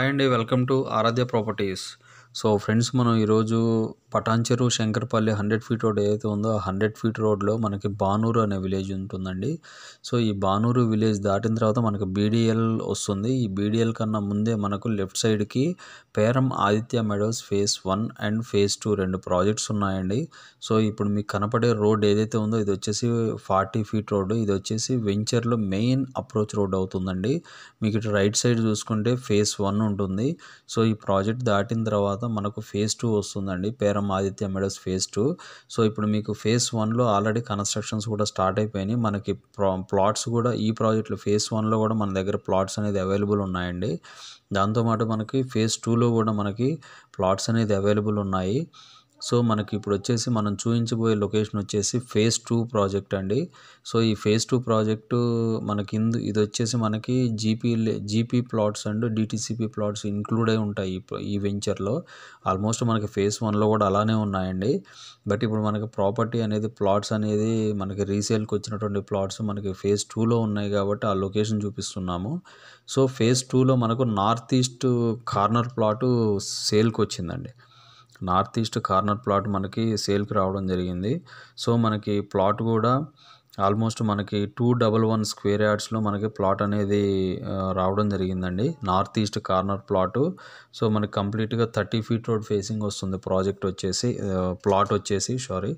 అండి welcome to Aaradhya properties so friends మనం ఈరోజు Patancheru Shankarpalli hundred feet road ఏదైతే ఉందో ఆ హండ్రెడ్ ఫీట్ రోడ్లో మనకి బానూరు అనే విలేజ్ ఉంటుందండి సో ఈ బానూరు విలేజ్ దాటిన తర్వాత మనకి బీడిఎల్ వస్తుంది ఈ బీడిఎల్ కన్నా ముందే మనకు లెఫ్ట్ సైడ్కి Peram Aditya meadows phase one and phase two రెండు ప్రాజెక్ట్స్ ఉన్నాయండి సో ఇప్పుడు మీకు కనపడే రోడ్ ఏదైతే ఉందో ఇది వచ్చేసి ఫార్టీ ఫీట్ రోడ్ ఇది వచ్చేసి వెంచర్లో మెయిన్ అప్రోచ్ రోడ్ అవుతుందండి మీకు ఇటు రైట్ సైడ్ చూసుకుంటే ఫేస్ వన్ ఉంటుంది సో ఈ ప్రాజెక్ట్ దాటిన తర్వాత మనకు ఫేస్ టూ వస్తుందండి Peram Aditya meadows phase two so ఇప్పుడు మీకు ఫేస్ వన్లో ఆల్రెడీ కన్స్ట్రక్షన్స్ కూడా స్టార్ట్ అయిపోయినాయి మనకి ప్లాట్స్ కూడా ఈ ప్రాజెక్ట్లో ఫేస్ వన్లో కూడా మన దగ్గర ప్లాట్స్ అనేది అవైలబుల్ ఉన్నాయండి దాంతోపాటు మనకి ఫేస్ టూలో కూడా మనకి ప్లాట్స్ అనేది అవైలబుల్ ఉన్నాయి సో మనకి ఇప్పుడు వచ్చేసి మనం చూపించబోయే లొకేషన్ వచ్చేసి ఫేజ్ టూ ప్రాజెక్ట్ అండి సో ఈ ఫేజ్ టూ ప్రాజెక్టు మనకి ఇందు ఇది వచ్చేసి మనకి GP GP plots and DTCP plots include అయి ఉంటాయి ఈ ప్ర- ఈ వెంచర్లో ఆల్మోస్ట్ మనకి ఫేజ్ వన్లో కూడా అలానే ఉన్నాయండి బట్ ఇప్పుడు మనకి ప్రాపర్టీ అనేది ప్లాట్స్ అనేది మనకి రీసేల్కి వచ్చినటువంటి ప్లాట్స్ మనకి ఫేజ్ టూలో ఉన్నాయి కాబట్టి ఆ లొకేషన్ చూపిస్తున్నాము సో ఫేజ్ టూలో మనకు నార్త్ ఈస్ట్ కార్నర్ ప్లాటు సేల్కి వచ్చిందండి నార్త్ ఈస్ట్ కార్నర్ ప్లాట్ మనకి సేల్కి రావడం జరిగింది సో మనకి ప్లాట్ కూడా ఆల్మోస్ట్ మనకి టూ డబల్ వన్ స్క్వేర్ యార్డ్స్లో మనకి ప్లాట్ అనేది ఆ, రావడం జరిగిందండి north east corner plot so మనకి కంప్లీట్గా థర్టీ ఫీట్ రోడ్ ఫేసింగ్ వస్తుంది ప్రాజెక్ట్ వచ్చేసి ప్లాట్ వచ్చేసి సారీ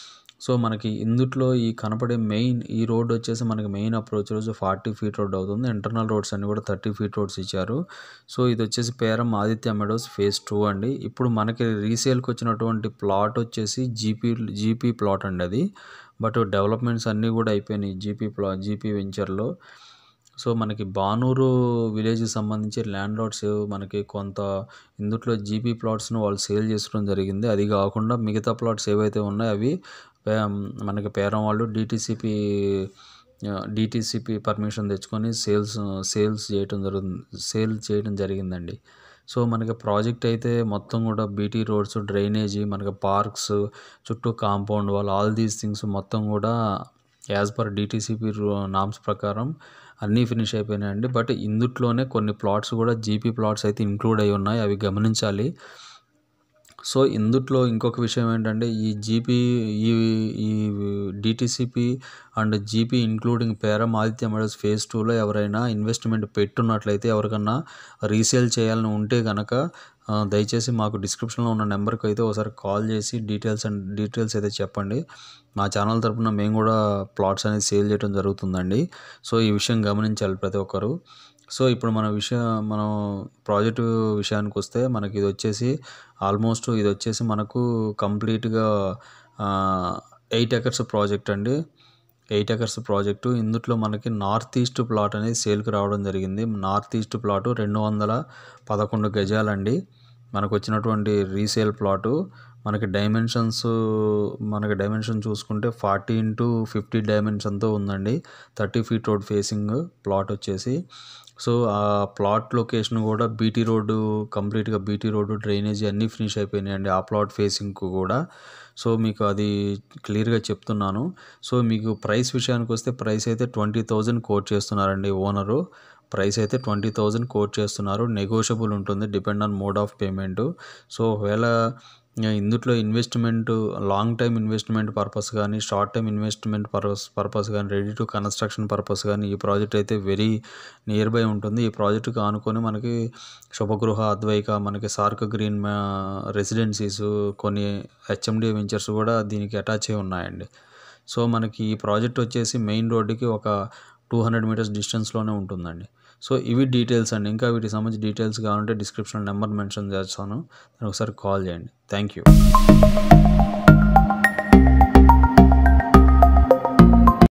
సో మనకి ఇందుట్లో ఈ కనపడే మెయిన్ ఈ రోడ్ వచ్చేసి మనకి మెయిన్ అప్రోచ్ రోజు ఫార్టీ ఫీట్ రోడ్ అవుతుంది ఇంటర్నల్ రోడ్స్ అన్ని కూడా థర్టీ ఫీట్ రోడ్స్ ఇచ్చారు సో ఇది వచ్చేసి Peram Aditya meadows phase two అండి ఇప్పుడు మనకి రీసేల్కి వచ్చినటువంటి ప్లాట్ వచ్చేసి జీపీ జీపీ ప్లాట్ అండి అది బట్ డెవలప్మెంట్స్ అన్నీ కూడా అయిపోయినాయి జీపీ ప్లా జీపీ వెంచర్లో సో మనకి బానూరు విలేజ్కి సంబంధించి ల్యాండ్ లాట్స్ మనకి కొంత ఇందుట్లో జీపీ ప్లాట్స్ను వాళ్ళు సేల్ చేసుకోవడం జరిగింది అది కాకుండా మిగతా ప్లాట్స్ ఏవైతే ఉన్నాయో అవి పే- మనకి పేరం వాళ్ళు డిటీసీపీ డిటీసీపీ పర్మిషన్ తెచ్చుకొని సేల్స్ సేల్స్ చేయటం జరుగుతుంది సేల్ చేయడం జరిగిందండి సో మనకి ప్రాజెక్ట్ అయితే మొత్తం కూడా బీటీ రోడ్స్ డ్రైనేజీ మనకి పార్క్స్ చుట్టూ compound wall all these things మొత్తం కూడా యాజ్ పర్ డిటీసీపీ నామ్స్ ప్రకారం అన్నీ ఫినిష్ అయిపోయినాయండి బట్ ఇందుట్లోనే కొన్ని ప్లాట్స్ కూడా జీపీ ప్లాట్స్ అయితే ఇంక్లూడ్ అయి ఉన్నాయి అవి గమనించాలి సో ఇందుట్లో ఇంకొక విషయం ఏంటంటే ఈ జీపీ ఈ ఈ DTCP and GP including Peram Aditya meadows phase టూలో ఎవరైనా ఇన్వెస్ట్మెంట్ పెట్టున్నట్లయితే ఎవరికన్నా రీసేల్ చేయాలని ఉంటే కనుక ఆ, దయచేసి మాకు డిస్క్రిప్షన్లో ఉన్న నెంబర్కి అయితే ఒకసారి కాల్ చేసి డీటెయిల్స్ అండ్ డీటెయిల్స్ అయితే చెప్పండి మా ఛానల్ తరపున మేము కూడా ప్లాట్స్ అనేది సేల్ చేయడం జరుగుతుందండి సో ఈ విషయం గమనించాలి ప్రతి ఒక్కరు సో ఇప్పుడు మన విషయం మనం ప్రాజెక్టు విషయానికి వస్తే మనకి ఇది వచ్చేసి ఆల్మోస్ట్ ఇది వచ్చేసి మనకు కంప్లీట్గా ఎయిట్ ఎకర్స్ ప్రాజెక్ట్ అండి ఎయిట్ ఎకర్స్ ప్రాజెక్టు ఇందుట్లో మనకి నార్త్ ఈస్ట్ ప్లాట్ అనేది సేల్కి రావడం జరిగింది నార్త్ ఈస్ట్ ప్లాటు రెండు వందల పదకొండు గజాలండి మనకు వచ్చినటువంటి రీసేల్ ప్లాటు మనకి డైమెన్షన్స్ మనకి డైమెన్షన్ చూసుకుంటే ఫార్టీ ఇంటూ ఫిఫ్టీ డైమెన్షన్తో ఉందండి thirty feet road facing plot వచ్చేసి సో ఆ ప్లాట్ లొకేషన్ కూడా బీటీ రోడ్డు కంప్లీట్గా బీటీ రోడ్డు డ్రైనేజీ అన్నీ ఫినిష్ అయిపోయినాయండి ఆ ప్లాట్ ఫేసింగ్కు కూడా సో మీకు అది క్లియర్గా చెప్తున్నాను సో మీకు ప్రైస్ విషయానికి వస్తే ప్రైస్ అయితే ట్వంటీ థౌజండ్ కోట్ చేస్తున్నారండి ఓనరు ప్రైస్ అయితే ట్వంటీ థౌజండ్ కోట్ చేస్తున్నారు నెగోషియబుల్ ఉంటుంది depend on mode of payment so ఒకవేళ ఇందుట్లో investment long time investment purpose కానీ short time investment purpose purpose కానీ రెడీ టు కన్స్ట్రక్షన్ పర్పస్ కానీ ఈ ప్రాజెక్ట్ అయితే వెరీ నియర్ బై ఉంటుంది ఈ ప్రాజెక్టుకి ఆనుకొని మనకి శుభగృహ అద్వైక మనకి సార్క్ గ్రీన్ రెసిడెన్సీస్ కొన్ని హెచ్ఎండి వెంచర్స్ కూడా దీనికి అటాచ్ అయి ఉన్నాయండి సో మనకి ఈ ప్రాజెక్ట్ వచ్చేసి మెయిన్ రోడ్డుకి ఒక టూ హండ్రెడ్ మీటర్స్ డిస్టెన్స్లోనే ఉంటుందండి సో ఇవి డీటెయిల్స్ అండి ఇంకా వీటికి సంబంధించి డీటెయిల్స్ కావాలంటే డిస్క్రిప్షన్ నెంబర్ మెన్షన్ చేస్తాను దాన్ని ఒకసారి కాల్ చేయండి థ్యాంక్ యూ